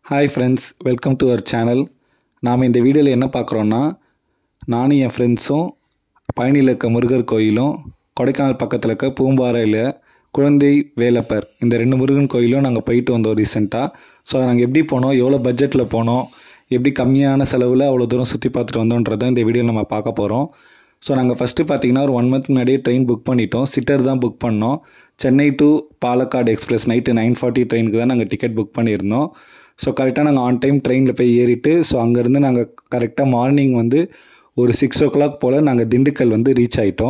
hi friends welcome to our channel நாம் இந்த வீடியோவில் என்ன பார்க்குறோன்னா நானும் என் ஃப்ரெண்ட்ஸும் பழனியில் இருக்க முருகர் கோயிலும் கொடைக்கானல் பக்கத்தில் இருக்க பூம்பாறையில் குழந்தை வேலப்பர் இந்த ரெண்டு முருகன் கோயிலும் நாங்கள் போயிட்டு வந்தோம் ரீசெண்டாக ஸோ நாங்கள் எப்படி போனோம் எவ்வளோ பட்ஜெட்டில் போனோம் எப்படி கம்மியான செலவில் அவ்வளோ தூரம் சுற்றி பார்த்துட்டு வந்தோன்றதை இந்த வீடியோவில் நம்ம பார்க்க போகிறோம் ஸோ நாங்கள் ஃபஸ்ட்டு பார்த்தீங்கன்னா ஒரு ஒன் மந்த் முன்னாடியே ட்ரெயின் புக் பண்ணிட்டோம் சிட்டர் தான் புக் பண்ணோம் Chennai to Palakkad express night nine forty ட்ரெயினுக்கு தான் நாங்கள் டிக்கெட் புக் பண்ணியிருந்தோம் ஸோ கரெக்டாக நாங்கள் ஆன் டைம் ட்ரெயினில் போய் ஏறிட்டு ஸோ அங்கேருந்து நாங்கள் கரெக்டாக மார்னிங் வந்து ஒரு சிக்ஸ் ஓ கிளாக் போல் நாங்கள் திண்டுக்கல் வந்து ரீச் ஆகிட்டோம்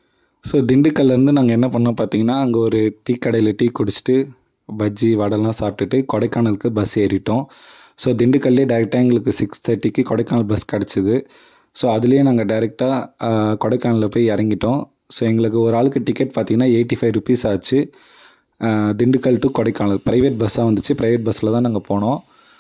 ஸோ திண்டுக்கல்லேருந்து நாங்கள் என்ன பண்ணோம் பார்த்தீங்கன்னா அங்கே ஒரு டீ கடையில் டீ குடிச்சிட்டு பஜ்ஜி வடைலாம் சாப்பிட்டுட்டு கொடைக்கானலுக்கு பஸ் ஏறிட்டோம் ஸோ திண்டுக்கல்லே டேரெக்டாக எங்களுக்கு சிக்ஸ் தேர்ட்டிக்கு கொடைக்கானல் பஸ் கிடச்சிது ஸோ அதுலேயே நாங்கள் டேரெக்டாக கொடைக்கானலில் போய் இறங்கிட்டோம் ஸோ எங்களுக்கு ஒரு ஆளுக்கு டிக்கெட் பார்த்தீங்கன்னா எயிட்டி ஃபைவ் ருபீஸ் ஆச்சு ஆஹ் திண்டுக்கல் டு கொடைக்கானல் ப்ரைவேட் பஸ்ஸாக வந்துச்சு ப்ரைவேட் பஸ்ஸில் தான் நாங்கள் போனோம்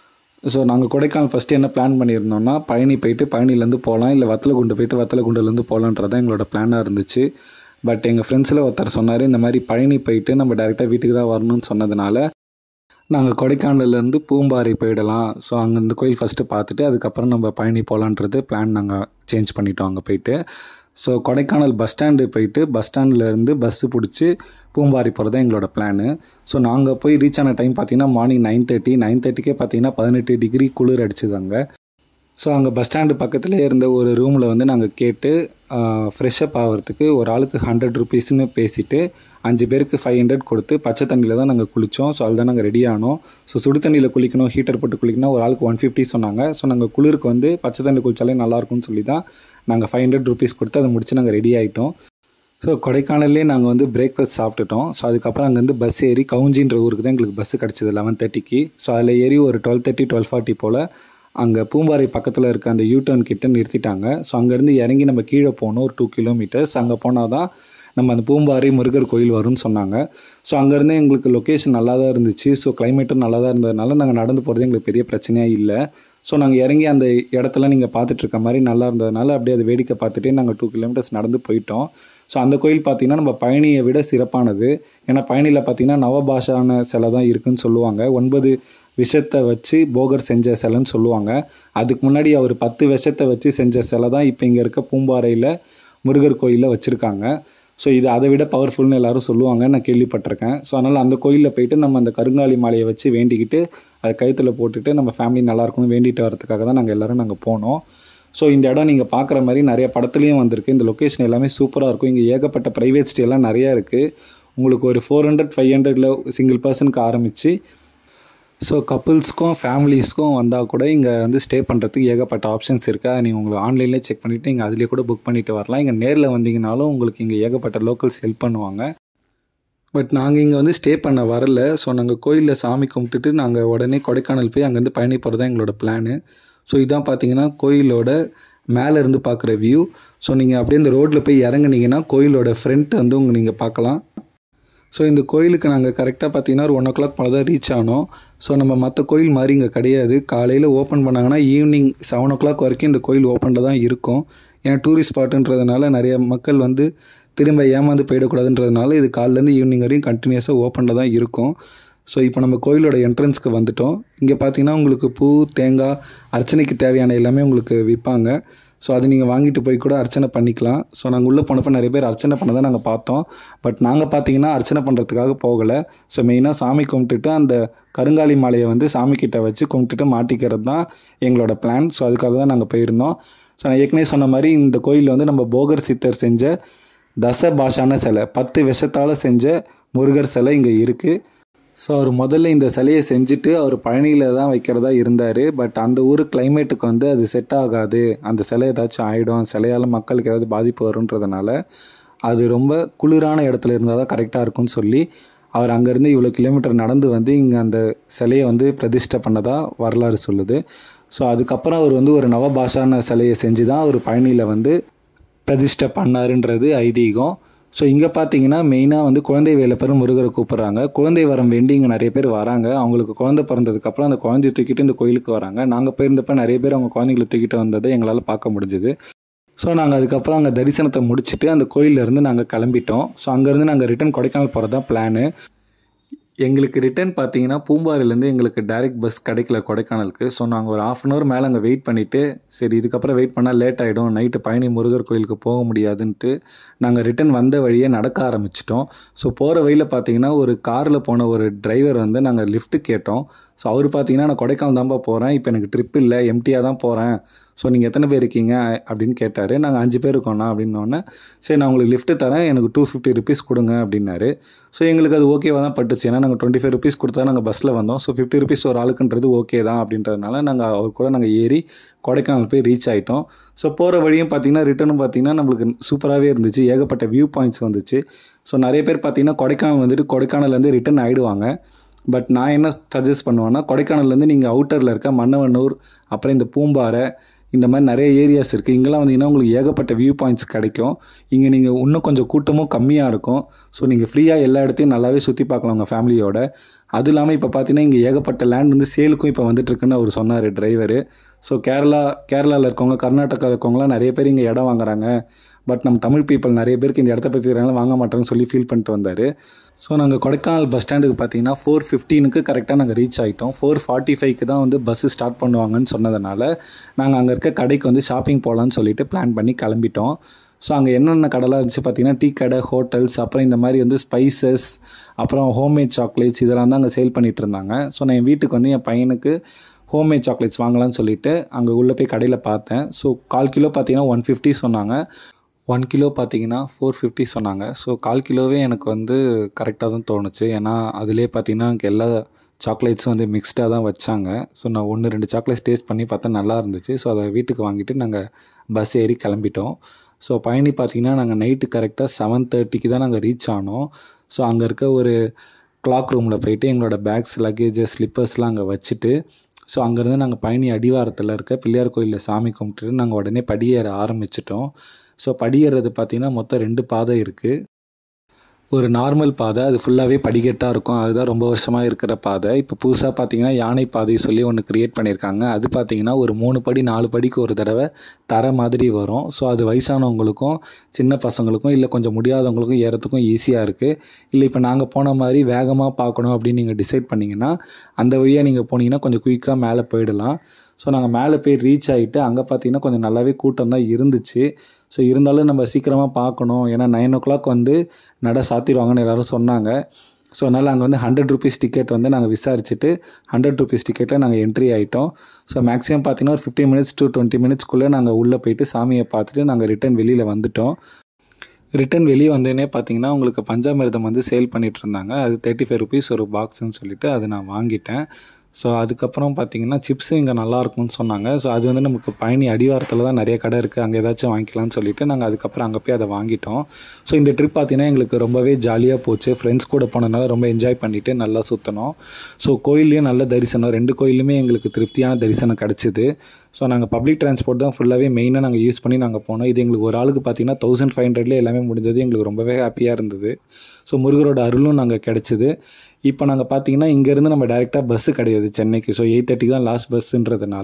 ஸோ நாங்கள் கொடைக்கானல் ஃபஸ்ட்டு என்ன பிளான் பண்ணியிருந்தோம்னா பழனி போயிட்டு பழனிலேருந்து போகலாம் இல்லை வத்தலகுண்டு போயிட்டு வத்தலகுண்டுலேருந்து போகலான்றது தான் எங்களோட பிளானாக இருந்துச்சு பட் எங்கள் ஃப்ரெண்ட்ஸில் ஒருத்தர் சொன்னார் இந்த மாதிரி பழனி போயிட்டு நம்ம டேரெக்டாக வீட்டுக்கு தான் வரணும்னு சொன்னதுனால நாங்கள் கொடைக்கானல்லேருந்து பூம்பாறை போயிடலாம் ஸோ அங்கே இந்த கோயில் ஃபஸ்ட்டு பார்த்துட்டு அதுக்கப்புறம் நம்ம பழனி போகலான்றது பிளான் நாங்கள் சேஞ்ச் பண்ணிட்டோம் அங்கே போயிட்டு ஸோ கொடைக்கானல் பஸ் ஸ்டாண்டு போயிட்டு பஸ் ஸ்டாண்ட்லேருந்து பஸ்ஸு பிடிச்சி பூம்பாரி போகிறது தான் எங்களோட பிளானு ஸோ நாங்கள் போய் ரீச் ஆன டைம் பார்த்தீங்கன்னா மார்னிங் நைன் தேர்ட்டி நைன் தேர்ட்டிக்கே பார்த்தீங்கன்னா பதினெட்டு டிகிரி குளிர் அடிச்சுது அங்கே ஸோ அங்கே பஸ் ஸ்டாண்டு பக்கத்துலேயே இருந்த ஒரு ரூமில் வந்து நாங்கள் கேட்டு ஃப்ரெஷ்அப் ஆகிறதுக்கு ஒரு ஆளுக்கு ஹண்ட்ரட் ருபீஸ்னு பேசிவிட்டு அஞ்சு பேருக்கு ஃபைவ் ஹண்ட்ரட் கொடுத்து பச்சை தண்ணியில் தான் நாங்கள் குளித்தோம் ஸோ அதுதான் நாங்கள் ரெடி ஆனோம் ஸோ சுடு தண்ணியில் குளிக்கணும் ஹீட்டர் போட்டு குளிக்கணும் ஒரு ஆளுக்கு ஒன் ஃபிஃப்டி சொன்னாங்க ஸோ நாங்கள் குளிருக்கு வந்து பச்சை தண்ணி குளிச்சாலே நல்லாயிருக்கும்னு சொல்லி தான் நாங்கள் ஃபைவ் ஹண்ட்ரட் ருபீஸ் கொடுத்து அதை முடிச்சு நாங்கள் ரெடி ஆகிட்டோம் ஸோ கொடைக்கானல்லே நாங்கள் வந்து பிரேக்ஃபாஸ்ட் சாப்பிட்டுட்டோம் ஸோ அதுக்கப்புறம் அங்கேருந்து பஸ் ஏறி கவுஞ்சின்ற ஊருக்கு தான் எங்களுக்கு பஸ்ஸு கிடச்சிது லெவன் தேர்ட்டிக்கு ஸோ அதில் ஏறி ஒரு டுவெல் தேர்ட்டி டுவெல் ஃபார்ட்டி போல் அங்கே பூம்பாறை பக்கத்தில் இருக்க அந்த யூ டர்ன் கிட்ட நிறுத்திட்டாங்க ஸோ அங்கேருந்து இறங்கி நம்ம கீழே போகணும் ஒரு டூ கிலோமீட்டர்ஸ் அங்கே போனால் தான் நம்ம அந்த பூம்பாறை முருகர் கோயில் வரும்னு சொன்னாங்க ஸோ அங்கேருந்து எங்களுக்கு லொக்கேஷன் நல்லா தான் இருந்துச்சு ஸோ கிளைமேட்டும் நல்லா தான் இருந்ததுனால நாங்கள் நடந்து போகிறது எங்களுக்கு பெரிய பிரச்சனையாக இல்லை ஸோ நாங்கள் இறங்கி அந்த இடத்துல நீங்கள் பார்த்துட்டு இருக்க மாதிரி நல்லா இருந்ததுனால அப்படியே அதை வேடிக்கை பார்த்துட்டே நாங்கள் டூ கிலோமீட்டர்ஸ் நடந்து போயிட்டோம் ஸோ அந்த கோயில் பார்த்திங்கன்னா நம்ம பழனியை விட சிறப்பானது ஏன்னா பழனியில் பார்த்திங்கன்னா நவபாஷான சிலை தான் இருக்குன்னு சொல்லுவாங்க ஒன்பது விஷத்தை வச்சு போகர் செஞ்ச சிலைன்னு சொல்லுவாங்க அதுக்கு முன்னாடி அவர் பத்து விஷத்தை வச்சு செஞ்ச சிலை தான் இப்போ இங்கே இருக்க பூம்பாறையில் முருகர் கோயிலில் வச்சுருக்காங்க ஸோ இது அதை விட பவர்ஃபுல்னு எல்லாரும் சொல்லுவாங்க நான் கேள்விப்பட்டிருக்கேன் ஸோ அதனால் அந்த கோயிலில் போயிட்டு நம்ம அந்த கருங்காலி மாலையை வச்சு வேண்டிக்கிட்டு அதை கழுத்தில் போட்டுட்டு நம்ம ஃபேமிலி நல்லா இருக்கணும் வேண்டிட்டு வரதுக்காக தான் நாங்கள் எல்லோரும் நாங்கள் போனோம் ஸோ இந்த இடம் நீங்கள் பார்க்குற மாதிரி நிறைய படத்துலையும் வந்திருக்கு இந்த லொக்கேஷன் எல்லாமே சூப்பராக இருக்கும் இங்கே ஏகப்பட்ட ப்ரைவேட் ஸ்டே எல்லாம் நிறையா இருக்குது உங்களுக்கு ஒரு ஃபோர் ஹண்ட்ரட் ஃபைவ் ஹண்ட்ரடில் சிங்கிள் பர்சனுக்கு ஆரம்பித்து ஸோ கப்புள்ஸ்க்கும் ஃபேமிலிஸ்க்கும் வந்தால் கூட இங்கே வந்து ஸ்டே பண்ணுறதுக்கு ஏகப்பட்ட ஆப்ஷன்ஸ் இருக்குது அதை நீங்கள் உங்களுக்கு ஆன்லைன்லேயே செக் பண்ணிவிட்டு நீங்கள் அதிலே கூட புக் பண்ணிட்டு வரலாம் இங்கே நேரில் வந்தீங்கனாலும் உங்களுக்கு இங்கே ஏகப்பட்ட லோக்கல்ஸ் ஹெல்ப் பண்ணுவாங்க பட் நாங்கள் இங்கே வந்து ஸ்டே பண்ண வரல ஸோ நாங்கள் கோயிலில் சாமி கும்பிட்டுட்டு நாங்கள் உடனே கொடைக்கானல் போய் அங்கேருந்து பயணி போகிறது தான் எங்களோட பிளானு ஸோ இதான் பார்த்தீங்கன்னா கோயிலோட மேலே இருந்து பார்க்குற வியூ ஸோ நீங்கள் அப்படியே இந்த ரோட்டில் போய் இறங்குனீங்கன்னா கோயிலோட ஃப்ரண்ட் வந்து உங்கள் நீங்கள் பார்க்கலாம் ஸோ இந்த கோயிலுக்கு நாங்கள் கரெக்டாக பார்த்தீங்கன்னா ஒரு ஒன் ஓ கிளாக் போல தான் ரீச் ஆனோம் ஸோ நம்ம மற்ற கோயில் மாதிரி இங்கே கிடையாது காலையில் ஓப்பன் பண்ணாங்கன்னா ஈவினிங் செவன் ஓ கிளாக் வரைக்கும் இந்த கோயில் ஓப்பனில் தான் இருக்கும் ஏன்னா டூரிஸ்ட் ஸ்பாட்டுன்றதுனால நிறைய மக்கள் வந்து திரும்ப ஏமாந்து போயிடக்கூடாதுன்றதுனால இது காலிலேருந்து ஈவினிங் வரையும் கண்டினியூஸாக ஓப்பனில் தான் இருக்கும் ஸோ இப்போ நம்ம கோயிலோட என்ட்ரன்ஸ்க்கு வந்துட்டோம் இங்கே பார்த்தீங்கன்னா உங்களுக்கு பூ தேங்காய் அர்ச்சனைக்கு தேவையான எல்லாமே உங்களுக்கு விற்பாங்க ஸோ அது நீங்கள் வாங்கிட்டு போய் கூட அர்ச்சனை பண்ணிக்கலாம் ஸோ நாங்கள் உள்ளே போனப்போ நிறைய பேர் அர்ச்சனை பண்ணதை நாங்கள் பார்த்தோம் பட் நாங்கள் பார்த்தீங்கன்னா அர்ச்சனை பண்ணுறதுக்காக போகலை ஸோ மெயினாக சாமி கும்பிட்டுட்டு அந்த கருங்காலி மாலையை வந்து சாமிக்கிட்ட வச்சு கும்பிட்டுட்டு மாட்டிக்கிறது தான் எங்களோட பிளான் ஸோ அதுக்காக தான் நாங்கள் போயிருந்தோம் ஸோ நான் ஏற்கனவே சொன்ன மாதிரி இந்த கோயிலில் வந்து நம்ம போகர் சித்தர் செஞ்ச தச பாஷான சிலை பத்து விஷத்தால் செஞ்ச முருகர் சிலை இங்கே இருக்குது ஸோ அவர் முதல்ல இந்த சிலையை செஞ்சுட்டு அவர் பழனியில் தான் வைக்கிறதா இருந்தார் பட் அந்த ஊர் கிளைமேட்டுக்கு வந்து அது செட் ஆகாது அந்த சிலை ஏதாச்சும் ஆகிடும் சிலையால் மக்களுக்கு ஏதாவது பாதிப்பு வருன்றதுனால அது ரொம்ப குளிரான இடத்துல இருந்தால் தான் கரெக்டாக இருக்கும்னு சொல்லி அவர் அங்கேருந்து இவ்வளோ கிலோமீட்டர் நடந்து வந்து இங்கே அந்த சிலையை வந்து பிரதிஷ்டை பண்ணதாக வரலாறு சொல்லுது ஸோ அதுக்கப்புறம் அவர் வந்து ஒரு நவபாஷான சிலையை செஞ்சு தான் அவர் பழனியில் வந்து பிரதிஷ்டை பண்ணாருன்றது ஐதீகம் ஸோ இங்கே பார்த்தீங்கன்னா மெயினாக வந்து குழந்தை வேலைப்பெரும் முருகரை கூப்பிட்றாங்க குழந்தை வரம் வேண்டி இங்கே நிறைய பேர் வராங்க அவங்களுக்கு குழந்தை பிறந்ததுக்கப்புறம் அந்த குழந்தைய தூக்கிட்டு இந்த கோயிலுக்கு வராங்க நாங்கள் போயிருந்தப்ப நிறைய பேர் அவங்க குழந்தைங்களை தூக்கிட்டு வந்ததை எங்களால் பார்க்க முடிஞ்சுது ஸோ நாங்கள் அதுக்கப்புறம் அங்கே தரிசனத்தை முடிச்சுட்டு அந்த கோயிலேருந்து நாங்கள் கிளம்பிட்டோம் ஸோ அங்கேருந்து நாங்கள் ரிட்டன் கொடைக்கானல் போகிறது தான் பிளானு எங்களுக்கு ரிட்டர்ன் பார்த்தீங்கன்னா பூம்பாறையிலேருந்து எங்களுக்கு டைரக்ட் பஸ் கிடைக்கல கொடைக்கானலுக்கு ஸோ நாங்கள் ஒரு ஆஃப் அன் ஹவர் மேலே அங்கே வெயிட் பண்ணிவிட்டு சரி இதுக்கப்புறம் வெயிட் பண்ணால் லேட் ஆகிடும் நைட்டு பழனி முருகர் கோயிலுக்கு போக முடியாதுன்ட்டு நாங்கள் ரிட்டர்ன் வந்த வழியே நடக்க ஆரம்பிச்சிட்டோம் ஸோ போகிற வழியில் பார்த்தீங்கன்னா ஒரு காரில் போன ஒரு டிரைவர் வந்து நாங்கள் லிஃப்ட் கேட்டோம் ஸோ அவர் பார்த்தீங்கன்னா நான் கொடைக்கானல் தான்ப்பா போகிறேன் இப்போ எனக்கு ட்ரிப் இல்லை எம்டியாக தான் போகிறேன் ஸோ நீங்கள் எத்தனை பேர் இருக்கீங்க அப்படின்னு கேட்டார் நாங்கள் அஞ்சு பேர் இருக்கோண்ணா அப்படின்னோடனே சரி நான் உங்களுக்கு லிஃப்ட்டு தரேன் எனக்கு டூ ஃபிஃப்டி ருபீஸ் கொடுங்க அப்படின்னாரு ஸோ எங்களுக்கு அது ஓகேவாக தான் பட்டுச்சு ஏன்னா நாங்கள் டுவெண்ட்டி ஃபைவ் ருபீஸ் கொடுத்தா நாங்கள் பஸ்ஸில் வந்தோம் ஸோ ஃபிஃப்டி ருபீஸ் ஒரு ஆளுக்குன்றது ஓகே தான் அப்படின்றதுனால நாங்கள் அவர் கூட நாங்கள் ஏறி கொடைக்கானல் போய் ரீச் ஆகிட்டோம் ஸோ போகிற வழியும் பார்த்தீங்கன்னா ரிட்டனும் பார்த்தீங்கன்னா நம்மளுக்கு சூப்பராகவே இருந்துச்சு ஏகப்பட்ட வியூ பாயிண்ட்ஸ் வந்துச்சு ஸோ நிறைய பேர் பார்த்தீங்கன்னா கொடைக்கானல் வந்துட்டு கொடைக்கானல்லேருந்து ரிட்டன் ஆகிடுவாங்க பட் நான் என்ன சஜஸ்ட் பண்ணுவேன்னா கொடைக்கானல்லேருந்து நீங்கள் அவுட்டரில் இருக்க மன்னவனூர் அப்புறம் இந்த பூம்பாறை இந்த மாதிரி நிறைய ஏரியாஸ் இருக்குது இங்கெல்லாம் வந்தீங்கன்னா உங்களுக்கு ஏகப்பட்ட வியூ பாயிண்ட்ஸ் கிடைக்கும் இங்கே நீங்கள் இன்னும் கொஞ்சம் கூட்டமும் கம்மியாக இருக்கும் ஸோ நீங்கள் ஃப்ரீயாக எல்லா இடத்தையும் நல்லாவே சுற்றி பார்க்கலாம் உங்கள் ஃபேமிலியோட அதுவும் இல்லாமல் இப்போ பார்த்தீங்கன்னா இங்கே ஏகப்பட்ட லேண்ட் வந்து சேலுக்கும் இப்போ வந்துட்டுருக்குன்னு அவர் சொன்னார் டிரைவரு ஸோ கேரளா கேரளாவில் இருக்கவங்க கர்நாடகாவில் இருக்கவங்களாம் நிறைய பேர் இங்கே இடம் வாங்குறாங்க பட் நம்ம தமிழ் பீப்பிள் நிறைய பேருக்கு இந்த இடத்த பற்றி தெரியல வாங்க மாட்டோம்னு சொல்லி ஃபீல் பண்ணிட்டு வந்தார் ஸோ நாங்கள் கொடைக்கானல் பஸ் ஸ்டாண்டுக்கு பார்த்தீங்கன்னா ஃபோர் ஃபிஃப்டீனுக்கு கரெக்டாக நாங்கள் ரீச் ஆகிட்டோம் ஃபோர் ஃபார்ட்டி ஃபைவ்க்கு தான் வந்து பஸ்ஸு ஸ்டார்ட் பண்ணுவாங்கன்னு சொன்னதுனால நாங்கள் அங்கே இருக்க கடைக்கு வந்து ஷாப்பிங் போகலான்னு சொல்லிட்டு பிளான் பண்ணி கிளம்பிட்டோம் ஸோ அங்கே என்னென்ன கடைலாம் இருந்துச்சு பார்த்தீங்கன்னா டீ கடை ஹோட்டல்ஸ் அப்புறம் இந்த மாதிரி வந்து ஸ்பைசஸ் அப்புறம் ஹோம்மேட் சாக்லேட்ஸ் இதெல்லாம் தான் அங்கே சேல் பண்ணிகிட்டு இருந்தாங்க ஸோ நான் என் வீட்டுக்கு வந்து என் பையனுக்கு ஹோம்மேட் சாக்லேட்ஸ் வாங்கலாம்னு சொல்லிட்டு அங்கே உள்ளே போய் கடையில் பார்த்தேன் ஸோ கால் கிலோ பார்த்தீங்கன்னா ஒன் ஃபிஃப்டி சொன்னாங்க ஒன் கிலோ பார்த்தீங்கன்னா ஃபோர் ஃபிஃப்டி சொன்னாங்க ஸோ கால் கிலோவே எனக்கு வந்து கரெக்டாக தான் தோணுச்சு ஏன்னா அதிலே பார்த்தீங்கன்னா எனக்கு எல்லா சாக்லேட்ஸும் வந்து மிக்ஸ்டாக தான் வச்சாங்க ஸோ நான் ஒன்று ரெண்டு சாக்லேட்ஸ் டேஸ்ட் பண்ணி பார்த்தா நல்லா இருந்துச்சு ஸோ அதை வீட்டுக்கு வாங்கிட்டு நாங்கள் பஸ் ஏறி கிளம்பிட்டோம் ஸோ பயணி பார்த்திங்கன்னா நாங்கள் நைட்டு கரெக்டாக செவன் தேர்ட்டிக்கு தான் நாங்கள் ரீச் ஆனோம் ஸோ அங்கே இருக்க ஒரு கிளாக் ரூமில் போயிட்டு எங்களோட பேக்ஸ் லக்கேஜஸ் ஸ்லிப்பர்ஸ்லாம் அங்கே வச்சுட்டு ஸோ அங்கேருந்து நாங்கள் பயணி அடிவாரத்தில் இருக்க பிள்ளையார் கோயிலில் சாமி கும்பிட்டுட்டு நாங்கள் உடனே படியேற ஆரம்பிச்சிட்டோம் ஸோ படியேறது பார்த்திங்கன்னா மொத்தம் ரெண்டு பாதை இருக்குது ஒரு நார்மல் பாதை அது ஃபுல்லாகவே படிக்கட்டாக இருக்கும் அதுதான் ரொம்ப வருஷமாக இருக்கிற பாதை இப்போ புதுசாக பார்த்தீங்கன்னா யானை பாதை சொல்லி ஒன்று க்ரியேட் பண்ணியிருக்காங்க அது பார்த்தீங்கன்னா ஒரு மூணு படி நாலு படிக்கு ஒரு தடவை தர மாதிரி வரும் ஸோ அது வயசானவங்களுக்கும் சின்ன பசங்களுக்கும் இல்லை கொஞ்சம் முடியாதவங்களுக்கும் ஏறத்துக்கும் ஈஸியாக இருக்குது இல்லை இப்போ நாங்கள் போன மாதிரி வேகமாக பார்க்கணும் அப்படின்னு நீங்கள் டிசைட் பண்ணிங்கன்னா அந்த வழியாக நீங்கள் போனீங்கன்னா கொஞ்சம் குயிக்காக மேலே போயிடலாம் ஸோ நாங்கள் மேலே போய் ரீச் ஆகிட்டு அங்கே பார்த்தீங்கன்னா கொஞ்சம் நல்லாவே கூட்டம் தான் இருந்துச்சு ஸோ இருந்தாலும் நம்ம சீக்கிரமாக பார்க்கணும் ஏன்னா நைன் ஓ கிளாக் வந்து நட சாத்திடுவாங்கன்னு எல்லோரும் சொன்னாங்க ஸோ அதனால் அங்கே வந்து ஹண்ட்ரட் ருபீஸ் டிக்கெட் வந்து நாங்கள் விசாரிச்சுட்டு ஹண்ட்ரட் ருபீஸ் டிக்கெட்டில் நாங்கள் என்ட்ரி ஆகிட்டோம் ஸோ மேக்ஸிமம் பார்த்தீங்கன்னா ஒரு ஃபிஃப்டீன் மினிட்ஸ் டு டுவெண்ட்டி மினிட்ஸ்க்குள்ளே நாங்கள் உள்ளே போயிட்டு சாமியை பார்த்துட்டு நாங்கள் ரிட்டன் வெளியில் வந்துட்டோம் ரிட்டன் வெளியே வந்தோடனே பார்த்தீங்கன்னா உங்களுக்கு பஞ்சாமிர்தம் வந்து சேல் பண்ணிகிட்டு இருந்தாங்க அது தேர்ட்டி ஃபைவ் ருபீஸ் ஒரு பாக்ஸ்ன்னு சொல்லிட்டு அது நான் வாங்கிட்டேன் ஸோ அதுக்கப்புறம் பார்த்தீங்கன்னா சிப்ஸு இங்கே நல்லாயிருக்கும்னு சொன்னாங்க ஸோ அது வந்து நமக்கு பழனி அடிவாரத்தில் தான் நிறைய கடை இருக்குது அங்கே ஏதாச்சும் வாங்கிக்கலாம்னு சொல்லிட்டு நாங்கள் அதுக்கப்புறம் அங்கே போய் அதை வாங்கிட்டோம் ஸோ இந்த ட்ரிப் பார்த்தீங்கன்னா எங்களுக்கு ரொம்பவே ஜாலியாக போச்சு ஃப்ரெண்ட்ஸ் கூட போனதுனால ரொம்ப என்ஜாய் பண்ணிவிட்டு நல்லா சுற்றினோம் ஸோ கோயில்லையும் நல்ல தரிசனம் ரெண்டு கோயிலுமே எங்களுக்கு திருப்தியான தரிசனம் கிடச்சிது ஸோ நாங்கள் பப்ளிக் டிரான்ஸ்போர்ட் தான் ஃபுல்லாகவே மெயினாக நாங்கள் யூஸ் பண்ணி நாங்கள் போனோம் இது எங்களுக்கு ஒரு ஆளுக்கு பார்த்தீங்கன்னா தௌசண்ட் ஃபைவ் ஹண்ட்ரட்லேயே எல்லாமே முடிஞ்சது எங்களுக்கு ரொம்பவே ஹாப்பியாக இருந்தது ஸோ முருகரோட அருளும் நாங்கள் கிடச்சிது இப்போ நாங்கள் பார்த்தீங்கன்னா இங்கேருந்து நம்ம டேரெக்டாக பஸ்ஸு கிடையாது சென்னைக்கு ஸோ எயிட் தேர்ட்டிக்கு தான் லாஸ்ட் பஸ்ஸுன்றதுனால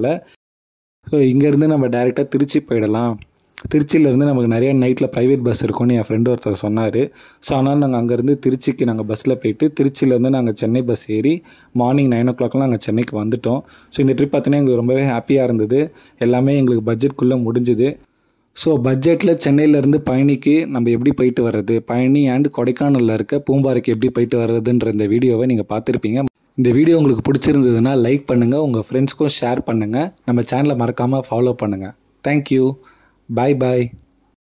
ஸோ இங்கேருந்து நம்ம டேரெக்டாக திருச்சி போயிடலாம் திருச்சியிலேருந்து நமக்கு நிறைய நைட்டில் ப்ரைவேட் பஸ் இருக்கும்னு என் ஃப்ரெண்டு ஒருத்தர் சொன்னார் ஸோ அதனால் நாங்கள் அங்கேருந்து திருச்சிக்கு நாங்கள் பஸ்ஸில் போயிட்டு திருச்சியிலேருந்து நாங்கள் சென்னை பஸ் ஏறி மார்னிங் நைன் ஓ கிளாக்லாம் நாங்கள் சென்னைக்கு வந்துட்டோம் ஸோ இந்த ட்ரிப் பார்த்தீங்கன்னா எங்களுக்கு ரொம்பவே ஹாப்பியாக இருந்தது எல்லாமே எங்களுக்கு பட்ஜெட்குள்ளே முடிஞ்சுது ஸோ பட்ஜெட்டில் சென்னையிலேருந்து பழனிக்கு நம்ம எப்படி போயிட்டு வர்றது பழனி அண்ட் கொடைக்கானலில் இருக்க பூம்பாறைக்கு எப்படி போயிட்டு வர்றதுன்ற இந்த வீடியோவை நீங்கள் பார்த்துருப்பீங்க இந்த வீடியோ உங்களுக்கு பிடிச்சிருந்ததுன்னா லைக் பண்ணுங்கள் உங்கள் ஃப்ரெண்ட்ஸ்க்கும் ஷேர் பண்ணுங்கள் நம்ம சேனலை மறக்காமல் ஃபாலோ பண்ணுங்கள் தேங்க்யூ பாய் பாய்